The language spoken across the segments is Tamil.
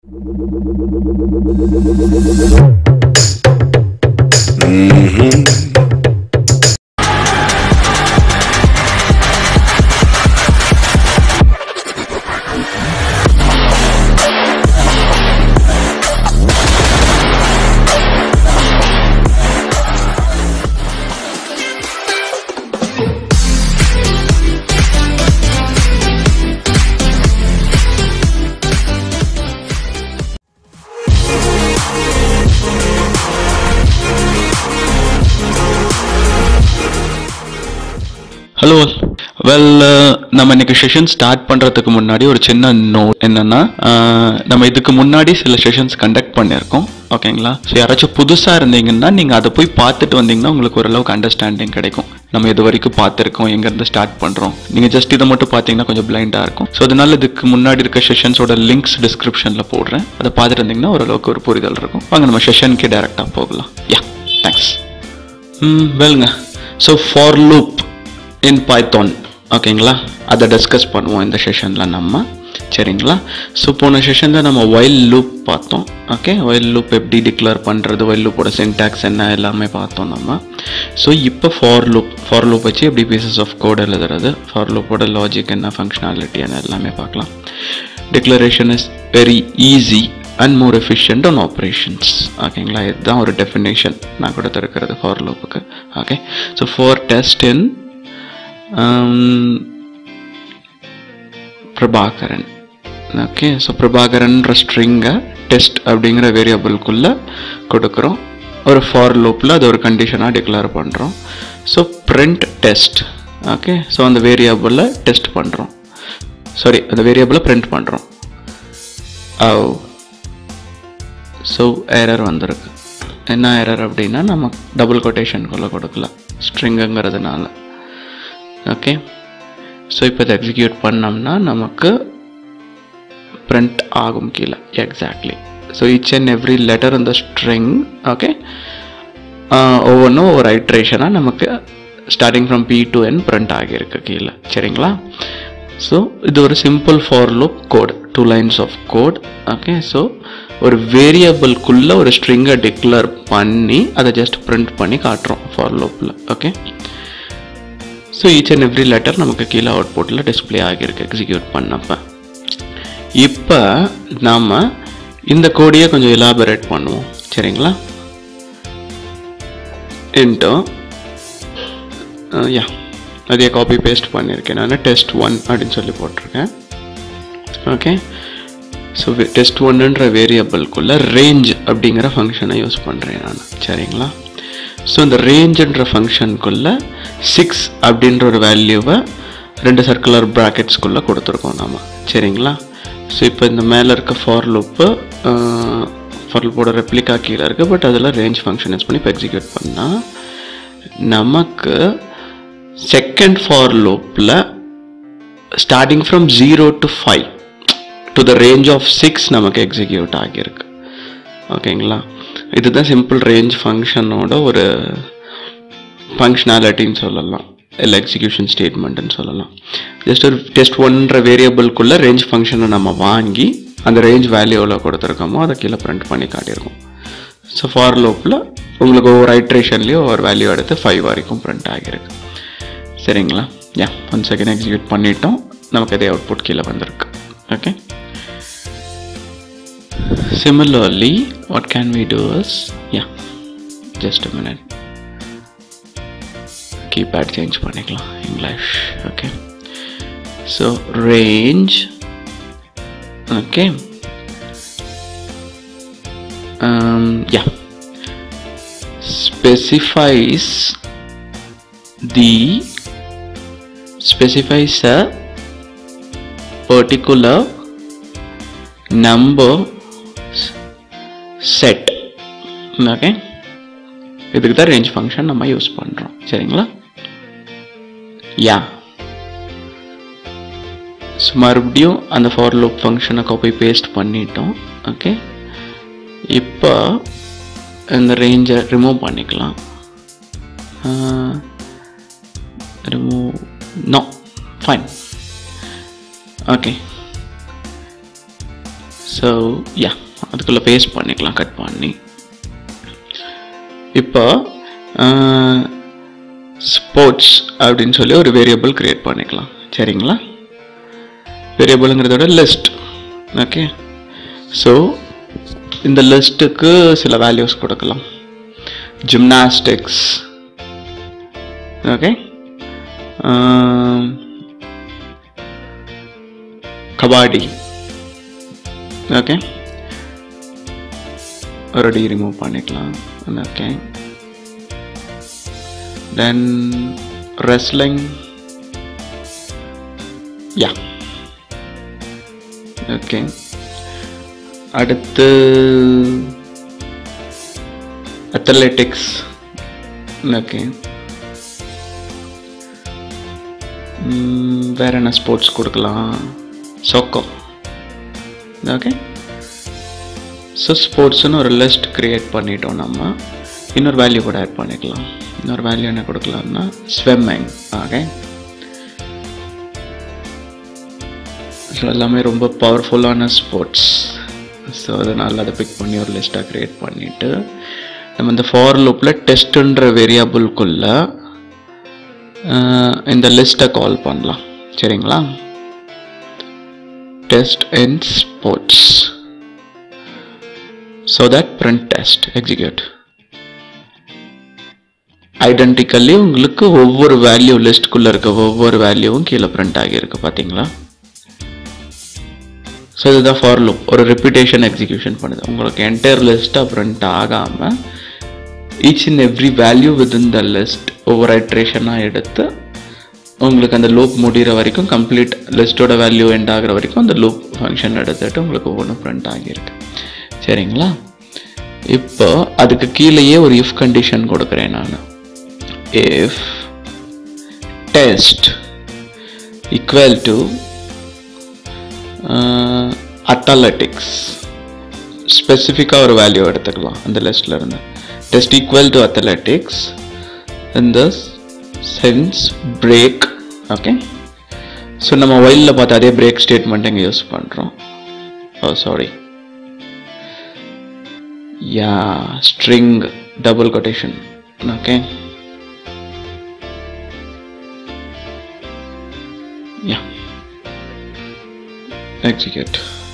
ஹலோ வெல் நம்ம இன்னைக்கு செஷன் ஸ்டார்ட் பண்ணுறதுக்கு முன்னாடி ஒரு சின்ன நோட் என்னன்னா அஹ், நம்ம இதுக்கு முன்னாடி சில செஷன்ஸ் கண்டக்ட் பண்ணியிருக்கோம் ஓகேங்களா ஸோ யாராச்சும் புதுசாக இருந்தீங்கன்னா நீங்கள் அதை போய் பார்த்துட்டு வந்தீங்கன்னா உங்களுக்கு ஓரளவுக்கு அண்டர்ஸ்டாண்டிங் கிடைக்கும் நம்ம இது வரைக்கும் பார்த்துருக்கோம் எங்கேருந்து ஸ்டார்ட் பண்ணுறோம் நீங்கள் ஜஸ்ட் இதை மட்டும் பார்த்தீங்கன்னா கொஞ்சம் பிளைண்டாக இருக்கும் ஸோ அதனால இதுக்கு முன்னாடி இருக்க செஷன்ஸோட லிங்க்ஸ் டிஸ்கிரிப்ஷனில் போடுறேன் அதை பார்த்துட்டு இருந்தீங்கன்னா ஓரளவுக்கு ஒரு புரிதல் இருக்கும் வாங்க நம்ம செஷனுக்கே டேரெக்டாக போகலாம் யா தேங்க்ஸ் ம் வெல்ங்க so for loop in Python ஓகேங்களா அதை டிஸ்கஸ் பண்ணுவோம் இந்த செஷனில் நம்ம சரிங்களா ஸோ போன செஷனில் நம்ம ஒயில் லூப் பார்த்தோம் ஓகே ஒயில் லூப் எப்படி டிக்ளேர் பண்ணுறது ஒயில் லூப்போட சின்டாக்ஸ் என்ன எல்லாமே பார்த்தோம் நம்ம ஸோ இப்போ ஃபார் லூப் ஃபார் லூப் வச்சு எப்படி பீசஸ் ஆஃப் கோட் எழுதுறது ஃபார் லூப்போட லாஜிக் என்ன ஃபங்க்ஷனாலிட்டி என்ன எல்லாமே பார்க்கலாம் declaration is very easy and more efficient on operations ஓகேங்களா இதுதான் ஒரு டெஃபினேஷன் நான் கொடுத்துருக்கிறது ஃபார் லூப்புக்கு okay so for test in Prabhakaran okay so பிரபாகரன்ற ஸ்ட்ரிங்கை டெஸ்ட் அப்படிங்கிற வேரியபிள்குள்ளே கொடுக்குறோம் ஒரு ஃபார் லூப்பில் அது ஒரு கண்டிஷனாக டிக்ளேர் பண்ணுறோம் so print test okay so அந்த வேரியபிளை டெஸ்ட் பண்ணுறோம் சாரி அந்த வேரியபிளை print பண்ணுறோம் ஓ ஸோ எரர் வந்திருக்கு என்ன எரர் அப்படின்னா நம்ம டபுள் கொட்டேஷனுக்குள்ளே கொடுக்கலாம் ஸ்ட்ரிங்குங்கிறதுனால ஓகே ஸோ இப்போ இதை எக்ஸிக்யூட் பண்ணோம்னா நமக்கு print ஆகும் கீழே exactly so each and every letter இந்த ஸ்ட்ரிங் ஓகே ஒவ்வொன்றும் ஒரு ஐட்ரேஷனாக நமக்கு starting from P to N print ஆகியிருக்கு கீழே சரிங்களா ஸோ இது ஒரு simple for loop code two lines of code okay so ஒரு வேரியபிள்குள்ளே ஒரு ஸ்ட்ரிங்கை டிக்ளேர் பண்ணி அதை ஜஸ்ட் print பண்ணி காட்டுறோம் ஃபார் லூப்பில் okay so each and every letter நமக்கு கீழே அவுட்புட்டில் டிஸ்ப்ளே ஆகியிருக்கு எக்ஸிக்யூட் பண்ணப்ப இப்போ நாம் இந்த கோடியை கொஞ்சம் எலாபரேட் பண்ணுவோம் சரிங்களா இன்ட்டு யா அதையே காப்பி பேஸ்ட் பண்ணியிருக்கேன் நான் டெஸ்ட் ஒன் அப்படின்னு சொல்லி போட்டிருக்கேன் ஓகே ஸோ டெஸ்ட் ஒன்னுன்ற வேரியபிள்குள்ளே ரேஞ்ச் அப்படிங்கிற ஃபங்க்ஷனை யூஸ் பண்ணுறேன் நான் சரிங்களா ஸோ இந்த ரேஞ்சுன்ற ஃபங்க்ஷனுக்குள்ளே சிக்ஸ் அப்படின்ற ஒரு வேல்யூவை ரெண்டு சர்க்குலர் ப்ராக்கெட்ஸ்குள்ளே கொடுத்துருக்கோம் நாம சரிங்களா ஸோ இப்போ இந்த மேலே இருக்க ஃபார் லூப்பு ஃபார் லூப்போட ரெப்ளிகா கீழே இருக்குது பட் அதில் ரேஞ்ச் ஃபங்க்ஷன் யூஸ் பண்ணி இப்போ எக்ஸிக்யூட் பண்ணால் நமக்கு செகண்ட் ஃபார் லூப்பில் starting from zero to five to the range of six நமக்கு எக்ஸிக்யூட் ஆகியிருக்கு ஓகேங்களா இதுதான் சிம்பிள் ரேஞ்ச் ஃபங்க்ஷனோட ஒரு ஃபங்க்ஷனாலிட்டின்னு சொல்லலாம் இல்லை எக்ஸிக்யூஷன் ஸ்டேட்மெண்ட்னு சொல்லலாம் ஜஸ்ட் ஒரு டெஸ்ட் ஒன்ற வேரியபிள்குள்ளே ரேஞ்ச் ஃபங்க்ஷனை நம்ம வாங்கி அந்த ரேஞ்ச் வேல்யூவில் கொடுத்துருக்கோமோ அதை கீழே print பண்ணி காட்டியிருக்கோம் ஸோ ஃபார் லூப்பில் உங்களுக்கு ஒவ்வொரு ஐட்ரேஷன்லேயும் ஒவ்வொரு வேல்யூ எடுத்து ஃபைவ் வரைக்கும் print ஆகியிருக்கு சரிங்களா யா ஒன் செகண்ட் எக்ஸிக்யூட் பண்ணிட்டோம் நமக்கு இதே அவுட்புட் கீழே வந்திருக்கு okay similarly what can we do is yeah just a minute keypad change பண்ணிக்கலாம் English okay so range okay yeah specifies the specifies a particular number set okay இதுக்கு தான் ரேஞ்ச் ஃபங்க்ஷன் நம்ம யூஸ் பண்ணுறோம் சரிங்களா யா ஸோ மறுபடியும் அந்த ஃபார் லூப் ஃபங்க்ஷனை காப்பி பேஸ்ட் பண்ணிட்டோம் ஓகே இப்போ இந்த ரேஞ்சை ரிமூவ் பண்ணிக்கலாம் remove no fine okay so yeah அதுக்குள்ளே பேஸ்ட் பண்ணிக்கலாம் கட் பண்ணி இப்போ ஸ்போர்ட்ஸ் அப்படின்னு சொல்லி ஒரு வேரியபிள் கிரியேட் பண்ணிக்கலாம் சரிங்களா வேரியபிளுங்கிறதோட லிஸ்ட் ஓகே ஸோ இந்த லிஸ்ட்டுக்கு சில வேல்யூஸ் கொடுக்கலாம் ஜிம்னாஸ்டிக்ஸ் ஓகே கபாடி ஓகே ஒரு டி ரிமூவ் பண்ணிக்கலாம் okay then wrestling yeah okay அடுத்து அத்லெட்டிக்ஸ் ஓகே வேற என்ன ஸ்போர்ட்ஸ் கொடுக்கலாம் சொக்கோ ஓகே ஸோ ஸ்போர்ட்ஸ்னு ஒரு லிஸ்ட் க்ரியேட் பண்ணிட்டோம் நம்ம இன்னொரு வேல்யூ கூட ஆட் பண்ணிக்கலாம் இன்னொரு வேல்யூ என்ன கொடுக்கலாம்னா ஸ்விம்மிங் ஓகே ஸோ எல்லாமே ரொம்ப பவர்ஃபுல்லான ஸ்போர்ட்ஸ் ஸோ அதனால் அதை பிக் பண்ணி ஒரு லிஸ்ட்டாக க்ரியேட் பண்ணிவிட்டு நம்ம இந்த ஃபார் லூப்பில் டெஸ்ட்டுன்ற வேரியபிள்குள்ளே இந்த லிஸ்ட்டை கால் பண்ணலாம் சரிங்களா test in sports so that print test execute identically உங்களுக்கு ஒவ்வொரு வேல்யூ லிஸ்ட்குள்ளே இருக்க ஒவ்வொரு வேல்யூவும் கீழே பிரிண்ட் ஆகியிருக்கு பார்த்தீங்களா ஸோ இதுதான் ஃபார் லூப் ஒரு ரிப்பீட்டேஷன் எக்ஸிக்யூஷன் பண்ணுது உங்களுக்கு என்டையர் லிஸ்ட்டாக பிரிண்ட் ஆகாமல் each in every value within the list ஒவ்வொரு ஐட்ரேஷனாக எடுத்து உங்களுக்கு அந்த லூப் முடிகிற வரைக்கும் கம்ப்ளீட் லிஸ்ட்டோட வேல்யூ எண்ட் ஆகிற வரைக்கும் அந்த லூப் ஃபங்க்ஷன் எடுத்துட்டு உங்களுக்கு ஒவ்வொன்றும் பிரிண்ட் ஆகியிருக்கு சரிங்களா இப்போ அதுக்கு கீழேயே ஒரு இஃப் கண்டிஷன் கொடுக்குறேன் நான் if test equal to athletics ஸ்பெசிஃபிக்காக ஒரு வேல்யூ எடுத்துக்கலாம் அந்த லிஸ்ட்ல இருந்து டெஸ்ட் ஈக்குவல் டு அத்தலட்டிக்ஸ் இந்த சென்ஸ் பிரேக் ஓகே ஸோ நம்ம ஒயிலில் பார்த்து அதே பிரேக் ஸ்டேட்மெண்ட் இங்கே யூஸ் பண்ணுறோம் oh sorry yeah string double quotation okay yeah execute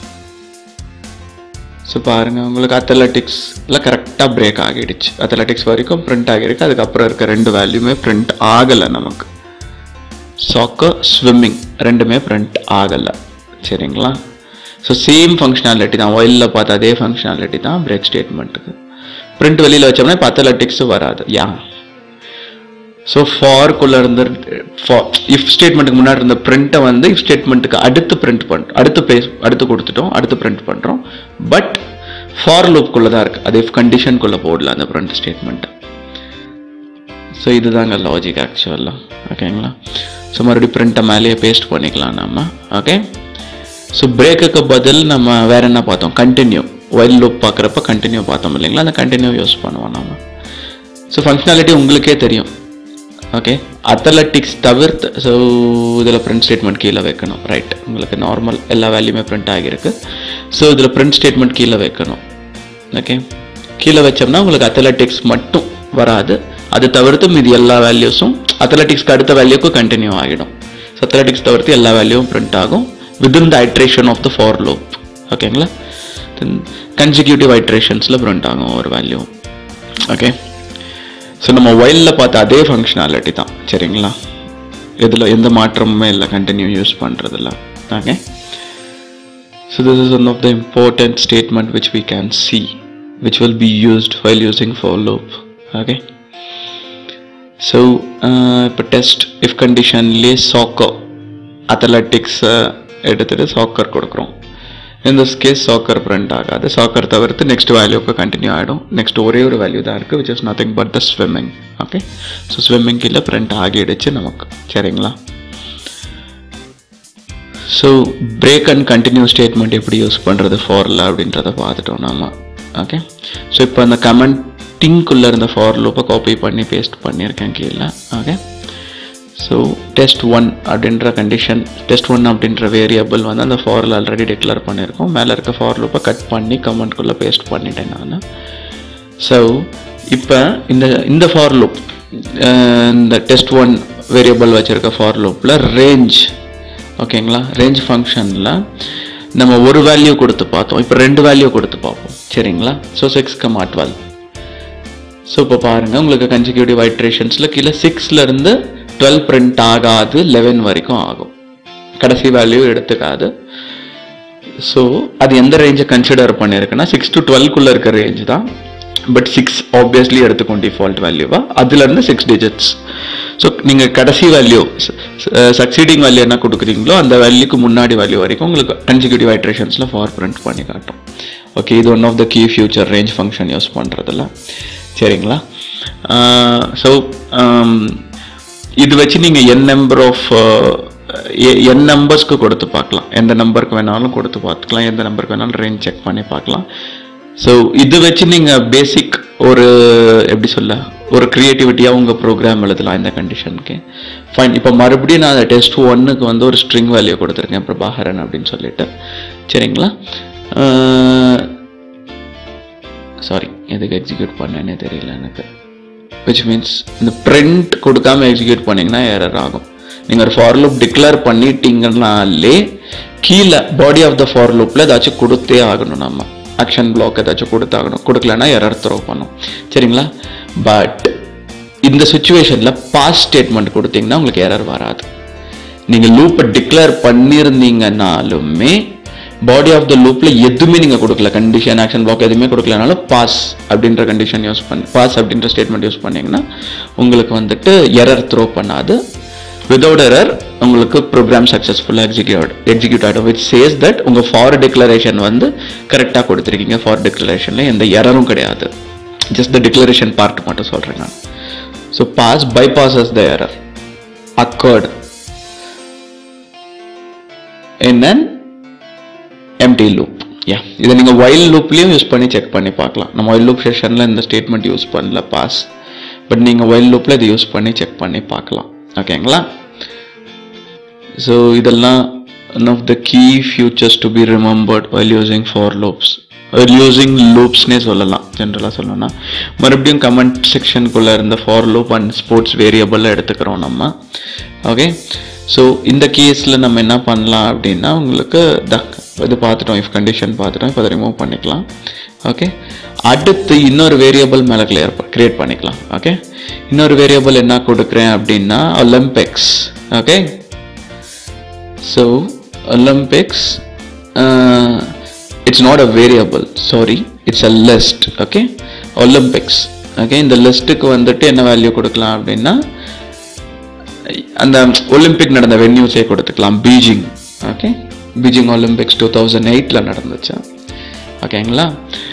so பாருங்கள் உங்களுக்கு அத்லட்டிக்ஸில் கரெக்டாக பிரேக் ஆகிடுச்சு அத்லட்டிக்ஸ் வரைக்கும் பிரிண்ட் ஆகிருக்கு அதுக்கப்புறம் இருக்க ரெண்டு வேல்யூமே பிரிண்ட் ஆகலை நமக்கு சாக்கர் ஸ்விம்மிங் ரெண்டுமே பிரிண்ட் ஆகலை சரிங்களா ஸோ சேம் ஃபங்க்ஷனாலிட்டி தான் ஒயிலில் பார்த்த அதே ஃபங்க்ஷனாலிட்டி தான் பிரேக் ஸ்டேட்மெண்ட்டுக்கு பிரிண்ட் வெளியில் வச்சோம்னா இப்போ அத்லட்டிக்ஸும் வராது யா ஸோ ஃபார்க்குள்ளே இருந்து ஃபார் இஃப் ஸ்டேட்மெண்ட்டுக்கு முன்னாடி இருந்த பிரிண்ட்டை வந்து இஃப் ஸ்டேட்மெண்ட்டுக்கு அடுத்து பிரிண்ட் பண்ணுறோம் அடுத்து பேஸ் அடுத்து கொடுத்துட்டோம் அடுத்து பிரிண்ட் பண்ணுறோம் பட் ஃபார் லூப்குள்ளே தான் இருக்குது அது இஃப் கண்டிஷனுக்குள்ளே போடல அந்த பிரிண்ட் ஸ்டேட்மெண்ட்டை ஸோ இதுதாங்க லாஜிக் ஆக்சுவலாக ஓகேங்களா ஸோ மறுபடியும் பிரிண்ட்டை மேலேயே பேஸ்ட் பண்ணிக்கலாம் நம்ம ஓகே ஸோ பிரேக்குக்கு பதில் நம்ம வேற என்ன பார்த்தோம் கண்டினியூ ஒயில் லூப் பார்க்குறப்ப கண்டினியூ பார்த்தோம் இல்லைங்களா அந்த கண்டினியூ யூஸ் பண்ணுவோம் நம்ம ஸோ ஃபங்க்ஷனாலிட்டி உங்களுக்கே தெரியும் ஓகே அத்லட்டிக்ஸ் தவிர்த்து ஸோ இதில் பிரிண்ட் ஸ்டேட்மெண்ட் கீழே வைக்கணும் ரைட் உங்களுக்கு நார்மல் எல்லா வேல்யூமே பிரிண்ட் ஆகியிருக்கு ஸோ இதில் பிரிண்ட் ஸ்டேட்மெண்ட் கீழே வைக்கணும் ஓகே கீழே வச்சோம்னா உங்களுக்கு அத்லட்டிக்ஸ் மட்டும் வராது அது தவிர்த்து மீதி எல்லா வேல்யூஸும் அத்லட்டிக்ஸ்க்கு அடுத்த வேல்யூக்கும் கண்டினியூ ஆகிடும் ஸோ அத்லட்டிக்ஸ் தவிர்த்து எல்லா வேல்யூவும் பிரிண்ட் ஆகும் within the iteration of the for loop ஓகேங்களா தென் கன்சிக்யூட்டிவ் ஐட்ரேஷன்ஸில் பிரிண்ட் ஆகும் ஒரு வேல்யூ ஓகே ஸோ நம்ம ஒயிலில் பார்த்த அதே ஃபங்க்ஷனாலிட்டி தான் சரிங்களா இதில் எந்த மாற்றமுமே இல்லை கண்டினியூ யூஸ் பண்ணுறதில்ல okay so this is one of the important statement which we can see which will be used file using for loop okay so இப்போ டெஸ்ட் இஃப் கண்டிஷன்லேயே சாக்கர் அத்லட்டிக்ஸை எடுத்துகிட்டு சாக்கர் கொடுக்குறோம் இந்த கேஸ் சாக்கர் பிரிண்ட் ஆகாது சாக்கர் தவிர்த்து நெக்ஸ்ட் வேல்யூக்கு கண்டினியூ ஆகிடும் நெக்ஸ்ட் ஒரே ஒரு வேல்யூ தான் இருக்குது which is nothing but the swimming okay so swimming கீழே பிரிண்ட் ஆகிடுச்சு நமக்கு சரிங்களா so break and continue statement எப்படி யூஸ் பண்ணுறது ஃபாரில் அப்படின்றத பார்த்துட்டோம் நாம ஓகே ஸோ இப்போ அந்த கமெண்டிங்குள்ளே இருந்த ஃபார் லூப்பை காப்பி பண்ணி பேஸ்ட் பண்ணியிருக்கேன் கீழே ஓகே ஸோ டெஸ்ட் ஒன் அப்படின்ற கண்டிஷன் டெஸ்ட் ஒன் அப்படின்ற வேரியபிள் வந்து அந்த ஃபாரில் ஆல்ரெடி டிக்ளேர் பண்ணியிருக்கோம் மேலே இருக்க ஃபார் லூப்பை கட் பண்ணி கமெண்ட்குள்ளே பேஸ்ட் பண்ணிட்டேன் நான் ஸோ இப்போ இந்த இந்த ஃபார் லூப் இந்த டெஸ்ட் ஒன் வேரியபிள் வச்சுருக்க ஃபார் லூப்பில் ரேஞ்ச் ஓகேங்களா ரேஞ்ச் ஃபங்க்ஷனில் நம்ம ஒரு வேல்யூ கொடுத்து பார்த்தோம் இப்போ ரெண்டு வேல்யூ கொடுத்து பார்ப்போம் சரிங்களா so six comma twelve so இப்போ பாருங்கள் உங்களுக்கு கன்சிக்யூட்டிவ் ஐட்ரேஷன்ஸில் கீழே சிக்ஸ்லேருந்து டுவெல் பிரிண்ட் ஆகாது லெவன் வரைக்கும் ஆகும் கடைசி வேல்யூ எடுத்துக்காது ஸோ அது எந்த ரேஞ்சை கன்சிடர் பண்ணியிருக்குன்னா சிக்ஸ் டு டுவெல்க்குள்ளே இருக்க ரேஞ்ச் தான் பட் சிக்ஸ் ஆப்வியஸ்லி எடுத்துக்கும் டிஃபால்ட் வேல்யூவா அதுலேருந்து சிக்ஸ் டிஜிட்ஸ் ஸோ நீங்கள் கடைசி வேல்யூ சக்சீடிங் வேல்யூ என்ன கொடுக்குறீங்களோ அந்த வேல்யூக்கு முன்னாடி வேல்யூ வரைக்கும் உங்களுக்கு கன்சிக்யூட்டிவ் ஐட்ரேஷன்ஸில் ஃபார் பிரிண்ட் பண்ணி காட்டும் ஓகே இது one of the key future range function use பண்ணுறதுல சரிங்களா ஸோ இது வச்சு நீங்கள் என் நம்பர் ஆஃப் என் நம்பர்ஸ்க்கு கொடுத்து பார்க்கலாம் எந்த நம்பருக்கு வேணாலும் கொடுத்து பார்த்துக்கலாம் எந்த நம்பருக்கு வேணாலும் ரேஞ்ச் செக் பண்ணி பார்க்கலாம் ஸோ இது வச்சு நீங்கள் பேசிக் ஒரு எப்படி சொல்ல ஒரு க்ரியேட்டிவிட்டியாக உங்கள் ப்ரோக்ராம் எழுதலாம் இந்த கண்டிஷனுக்கு ஃபைன் இப்போ மறுபடியும் நான் அந்த டெஸ்ட் ஒன்னுக்கு வந்து ஒரு ஸ்ட்ரிங் வேல்யூ கொடுத்துருக்கேன் பிரபாகரன் அப்படின்னு சொல்லிட்டு சரிங்களா சாரி எதுக்கு எக்ஸிக்யூட் பண்ணேன்னே தெரியல எனக்கு விச் மீன்ஸ் இந்த பிரிண்ட் கொடுக்காம எக்ஸிக்யூட் பண்ணிங்கன்னா எரர் ஆகும் நீங்கள் ஒரு ஃபார் லூப் டிக்ளேர் பண்ணிட்டீங்கன்னாலே கீழே பாடி ஆஃப் த ஃபார் லூப்பில் ஏதாச்சும் கொடுத்தே ஆகணும் நம்ம ஆக்ஷன் பிளாக் ஏதாச்சும் கொடுத்தாகணும் கொடுக்கலன்னா எரர் த்ரோ பண்ணும் சரிங்களா பட் இந்த சுச்சுவேஷனில் பாஸ் ஸ்டேட்மெண்ட் கொடுத்தீங்கன்னா உங்களுக்கு எரர் வராது நீங்கள் லூப்பை டிக்ளேர் பண்ணியிருந்தீங்கனாலுமே பாடி ஆஃப் த லூப்பில் எதுவுமே நீங்கள் கொடுக்கல கண்டிஷன் ஆக்ஷன் பிளாக் எதுவுமே கொடுக்கலனாலும் பாஸ் அப்படின்ற கண்டிஷன் யூஸ் பண்ணி பாஸ் அப்படின்ற ஸ்டேட்மெண்ட் யூஸ் பண்ணீங்கன்னா உங்களுக்கு வந்துட்டு எரர் த்ரோ பண்ணாது விதவுட் எரர் உங்களுக்கு ப்ரோக்ராம் சக்ஸஸ்ஃபுல்லாக எக்ஸிக்யூட் எக்ஸிக்யூட் ஆகிடும் விச் சேஸ் தட் உங்கள் ஃபார் டிக்ளரேஷன் வந்து கரெக்டாக கொடுத்துருக்கீங்க ஃபார் டிக்ளரேஷனில் எந்த எரரும் கிடையாது ஜஸ்ட் த டிக்ளரேஷன் பார்ட் மட்டும் சொல்கிறேன் நான் so pass bypasses the error occurred in an empty loop yeah இதை நீங்கள் ஒயில் லூப்லேயும் யூஸ் பண்ணி செக் பண்ணி பார்க்கலாம் நம்ம ஒயில் லூப் செஷனில் இந்த ஸ்டேட்மெண்ட் யூஸ் பண்ணல பாஸ் பட் நீங்கள் ஒயில் லூப்பில் இதை யூஸ் பண்ணி செக் பண்ணி பார்க்கலாம் ஓகேங்களா ஸோ இதெல்லாம் one of the key futures to be remembered while using for loops using லூப்ஸ்னே சொல்லலாம் ஜென்ரலாக சொல்லணும்னா மறுபடியும் கமெண்ட் செக்ஷனுக்குள்ளே இருந்த ஃபார் லூப் அண்ட் ஸ்போர்ட்ஸ் வேரியபிளாக எடுத்துக்கிறோம் நம்ம ஓகே ஸோ இந்த கேஸில் நம்ம என்ன பண்ணலாம் அப்படின்னா உங்களுக்கு த இது பார்த்துட்டோம் இஃப் கண்டிஷன் பார்த்துட்டோம் இப்போ அதை ரிமூவ் பண்ணிக்கலாம் ஓகே அடுத்து இன்னொரு வேரியபிள் மேலே கிளியர் கிரியேட் பண்ணிக்கலாம் ஓகே இன்னொரு வேரியபிள் என்ன கொடுக்குறேன் அப்படின்னா Olympics okay so Olympics it's not a variable sorry it's a list okay Olympics okay இந்த லிஸ்ட்டுக்கு வந்துட்டு என்ன வேல்யூ கொடுக்கலாம் அப்படின்னா அந்த ஒலிம்பிக் நடந்த வென்யூஸே கொடுத்துக்கலாம் Beijing okay Beijing Olympics two thousand எயிட்டில் நடந்துச்சு ஓகேங்களா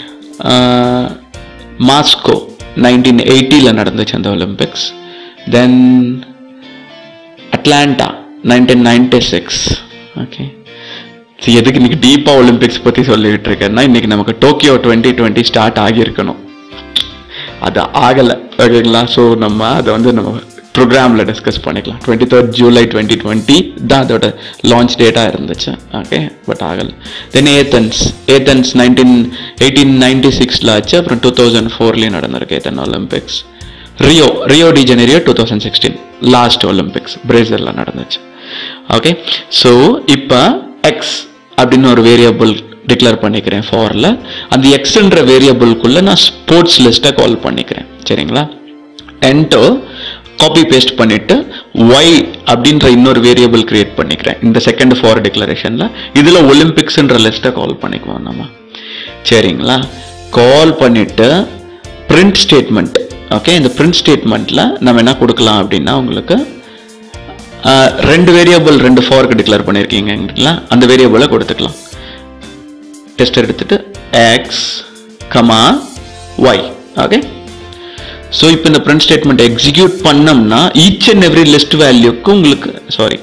மாஸ்கோ நைன்டீன் எயிட்டியில் நடந்துச்சு அந்த Olympics then Atlanta nineteen ninety six okay சரி எதுக்கு இன்னைக்கு டீப்பாக ஒலிம்பிக்ஸ் பற்றி சொல்லிட்டு இருக்கேன்னா இன்னைக்கு நமக்கு டோக்கியோ டுவெண்ட்டி டுவெண்ட்டி ஸ்டார்ட் ஆகியிருக்கணும் அது ஆகலை ஓகேங்களா ஸோ நம்ம அதை வந்து நம்ம ப்ரோக்ராமில் டிஸ்கஸ் பண்ணிக்கலாம் twenty third July twenty twenty தான் அதோட லான்ச் டேட்டாக இருந்துச்சு ஓகே பட் ஆகலை then Athens Athens nineteen eighteen ninety சிக்ஸில் ஆச்சு அப்புறம் டூ தௌசண்ட் ஃபோர்லேயும் நடந்திருக்கு Athens Olympics Rio Rio de Janeiro two thousand sixteen last Olympics பிரேசிலில் நடந்துச்சு ஓகே ஸோ இப்போ எக்ஸ் அப்படின்னு ஒரு வேரியபிள் டிக்ளேர் பண்ணிக்கிறேன் ஃபாரில் அந்த எக்ஸ்ன்ற வேரியபிள்குள்ளே நான் ஸ்போர்ட்ஸ் லிஸ்ட்டை கால் பண்ணிக்கிறேன் சரிங்களா என்டோ காப்பி பேஸ்ட் பண்ணிட்டு ஒய் அப்படின்ற இன்னொரு வேரியபிள் கிரியேட் பண்ணிக்கிறேன் இந்த செகண்ட் ஃபார் டிக்ளரேஷனில் இதில் ஒலிம்பிக்ஸ்ன்ற லிஸ்ட்டை கால் பண்ணிக்குவோம் நம்ம சரிங்களா கால் பண்ணிட்டு பிரிண்ட் ஸ்டேட்மெண்ட் ஓகே இந்த பிரிண்ட் ஸ்டேட்மெண்ட்டில் நம்ம என்ன கொடுக்கலாம் அப்படின்னா உங்களுக்கு ஆஹ், ரெண்டு வேரியபிள் ரெண்டு ஃபார்க்கு டிக்ளேர் பண்ணியிருக்கீங்களா அந்த வேரியபிளை கொடுத்துக்கலாம் டெஸ்ட் எடுத்துட்டு X comma Y okay so இப்போ இந்த பிரிண்ட் ஸ்டேட்மெண்ட் எக்ஸிக்யூட் பண்ணோம்னா ஈச் அண்ட் எவ்ரி லிஸ்ட் வேல்யூக்கு உங்களுக்கு sorry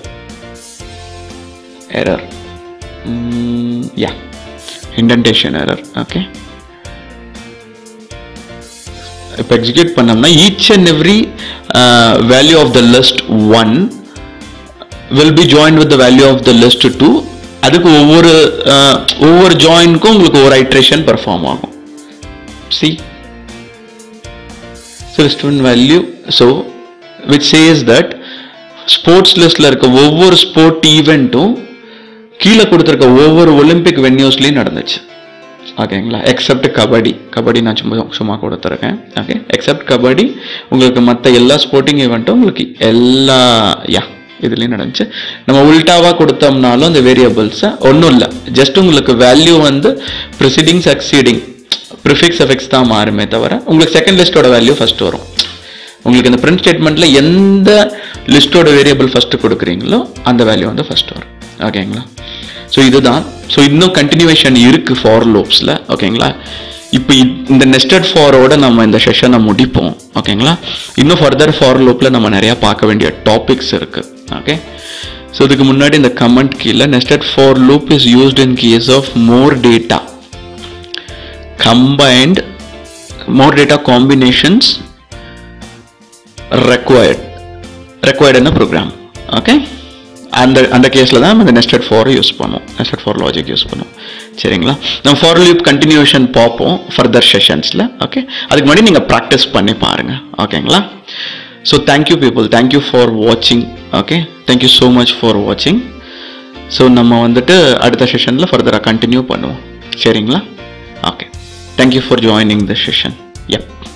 error yeah indentation error okay இப்போ எக்ஸிக்யூட் பண்ணோம்னா each and every value of the list one will be join with the value of the list two அதுக்கு ஒவ்வொரு அஹ், ஒவ்வொரு ஜாயின்க்கும் உங்களுக்கு ஒரு ஐட்ரேஷன் பெர்ஃபார்ம் ஆகும் சி so student value so which says that sports லிஸ்ட்ல இருக்க ஒவ்வொரு ஸ்போர்ட் ஈவெண்ட்டும் கீழே கொடுத்துருக்க ஒவ்வொரு ஒலிம்பிக் வென்யூஸ்லையும் நடந்துச்சு ஓகேங்களா எக்ஸப்ட் கபடி கபடி நான் சும்மா சும்மா கொடுத்துருக்கேன் ஓகே எக்ஸப்ட் கபடி உங்களுக்கு மற்ற எல்லா ஸ்போர்ட்டிங் ஈவெண்ட்டும் உங்களுக்கு எல்லா யா இதுலேயும் நடந்துச்சு நம்ம உல்டாவாக கொடுத்தோம்னாலும் அந்த வேரியபிள்ஸை ஒன்றும் இல்லை ஜஸ்ட் உங்களுக்கு வேல்யூ வந்து ப்ரிசிடிங் சக்சீடிங் ப்ரிஃபிக்ஸ் எஃபெக்ட்ஸ் தான் மாறுமே தவிர உங்களுக்கு செகண்ட் லிஸ்ட்டோட வேல்யூ ஃபர்ஸ்ட் வரும் உங்களுக்கு இந்த பிரிண்ட் ஸ்டேட்மெண்ட்ல எந்த லிஸ்ட்டோட வேரியபிள் ஃபர்ஸ்ட் கொடுக்குறீங்களோ அந்த வேல்யூ வந்து ஃபர்ஸ்ட் வரும் ஓகேங்களா ஸோ இதுதான் ஸோ இன்னும் கண்டினியூவேஷன் இருக்கு ஃபார் லூப்ஸில் ஓகேங்களா இப்போ இந்த நெஸ்டட் ஃபாரோட நம்ம இந்த செஷனை முடிப்போம் ஓகேங்களா இன்னும் ஃபர்தர் ஃபார் லூப்பில் நம்ம நிறையா பார்க்க வேண்டிய டாபிக்ஸ் இருக்கு ஓகே ஸோ இதுக்கு முன்னாடி இந்த கமெண்ட் கீழே nested for loop is used in case of more data combined more data combinations required ரெக்வயர்டுன்னு program okay அந்த அந்த கேஸில் தான் நம்ம இந்த நெஸ்டட் ஃபார் யூஸ் பண்ணுவோம் நெஸ்டட் ஃபார் லாஜிக் யூஸ் பண்ணுவோம் சரிங்களா நம்ம ஃபார் லூப் கண்டினியூஷன் பார்ப்போம் ஃபர்தர் செஷன்ஸில் ஓகே அதுக்கு முன்னாடி நீங்கள் ப்ராக்டிஸ் பண்ணி பாருங்கள் ஓகேங்களா so thank you people thank you for வாட்சிங் okay thank you so much for வாட்சிங் ஸோ நம்ம வந்துட்டு அடுத்த செஷனில் ஃபர்தராக கண்டினியூ பண்ணுவோம் சரிங்களா okay thank you for joining the session yup